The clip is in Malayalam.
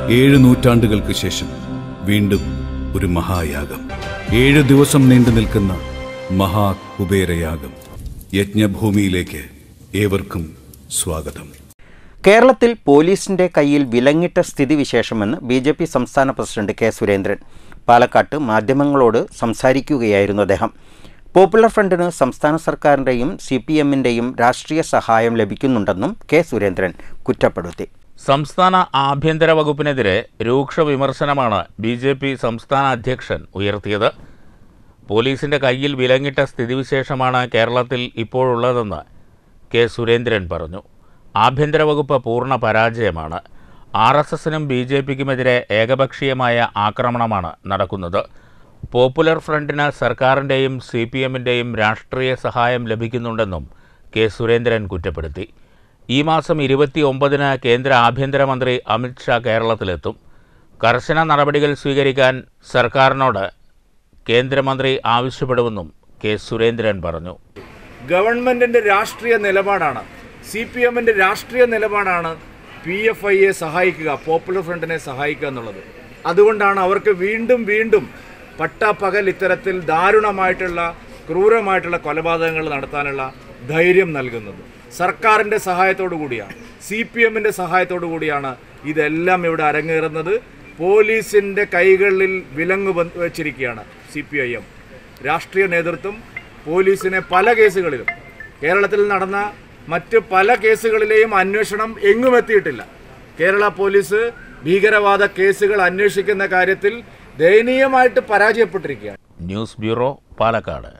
ഏഴ് നൂറ്റാണ്ടുകൾക്ക് ശേഷം വീണ്ടും ഒരു മഹായാഗം ഏഴ് ദിവസം നീണ്ടു നിൽക്കുന്ന മഹാകുബേരയാഗം യജ്ഞഭൂമിയിലേക്ക് ഏവർക്കും സ്വാഗതം കേരളത്തിൽ പോലീസിന്റെ കയ്യിൽ വിലങ്ങിട്ട സ്ഥിതിവിശേഷമെന്ന് ബി ജെ പി സംസ്ഥാന പ്രസിഡന്റ് കെ സുരേന്ദ്രൻ പാലക്കാട്ട് മാധ്യമങ്ങളോട് സംസാരിക്കുകയായിരുന്നു അദ്ദേഹം പോപ്പുലർ ഫ്രണ്ടിന് സംസ്ഥാന സർക്കാരിൻ്റെയും സി പി എമ്മിൻ്റെയും രാഷ്ട്രീയ സഹായം ലഭിക്കുന്നുണ്ടെന്നും കെ സുരേന്ദ്രൻ കുറ്റപ്പെടുത്തി സംസ്ഥാന ആഭ്യന്തര വകുപ്പിനെതിരെ രൂക്ഷ വിമർശനമാണ് ബി ജെ പി സംസ്ഥാന അധ്യക്ഷൻ ഉയർത്തിയത് പോലീസിന്റെ കയ്യിൽ വിലങ്ങിട്ട സ്ഥിതിവിശേഷമാണ് കേരളത്തിൽ ഇപ്പോഴുള്ളതെന്ന് കെ സുരേന്ദ്രൻ പറഞ്ഞു ആഭ്യന്തര വകുപ്പ് പൂർണ്ണ പരാജയമാണ് ആർ എസ് എസിനും ബി ജെ പിക്കുമെതിരെ ഏകപക്ഷീയമായ ആക്രമണമാണ് നടക്കുന്നത് പോപ്പുലർ ഫ്രണ്ടിന് സർക്കാരിൻ്റെയും സി പി എമ്മിൻ്റെയും രാഷ്ട്രീയ സഹായം ലഭിക്കുന്നുണ്ടെന്നും കെ സുരേന്ദ്രൻ കുറ്റപ്പെടുത്തി ഈ മാസം ഇരുപത്തി ഒമ്പതിന് കേന്ദ്ര ആഭ്യന്തരമന്ത്രി അമിത് ഷാ കേരളത്തിലെത്തും കർശന നടപടികൾ സ്വീകരിക്കാൻ സർക്കാരിനോട് കേന്ദ്രമന്ത്രി ആവശ്യപ്പെടുമെന്നും കെ സുരേന്ദ്രൻ പറഞ്ഞു ഗവൺമെന്റിന്റെ രാഷ്ട്രീയ നിലപാടാണ് സി പി എമ്മിന്റെ രാഷ്ട്രീയ നിലപാടാണ് പി എഫ് ഐയെ സഹായിക്കുക പോപ്പുലർ ഫ്രണ്ടിനെ സഹായിക്കുക എന്നുള്ളത് അതുകൊണ്ടാണ് അവർക്ക് വീണ്ടും വീണ്ടും പട്ടാപ്പകൽ ഇത്തരത്തിൽ ദാരുണമായിട്ടുള്ള ക്രൂരമായിട്ടുള്ള കൊലപാതകങ്ങൾ നടത്താനുള്ള ധൈര്യം നൽകുന്നത് സർക്കാരിൻ്റെ സഹായത്തോടു കൂടിയാണ് സി പി എമ്മിൻ്റെ സഹായത്തോടു കൂടിയാണ് ഇതെല്ലാം ഇവിടെ അരങ്ങേറുന്നത് പോലീസിൻ്റെ കൈകളിൽ വിലങ്ങ് ബന്ധ- വെച്ചിരിക്കുകയാണ് സി പി ഐ എം രാഷ്ട്രീയ നേതൃത്വം പോലീസിനെ പല കേസുകളിലും കേരളത്തിൽ നടന്ന മറ്റ് പല കേസുകളിലെയും അന്വേഷണം എങ്ങും എത്തിയിട്ടില്ല കേരള പോലീസ് ഭീകരവാദ കേസുകൾ അന്വേഷിക്കുന്ന കാര്യത്തിൽ ദയനീയമായിട്ട് പരാജയപ്പെട്ടിരിക്കുകയാണ് ന്യൂസ് ബ്യൂറോ പാലക്കാട്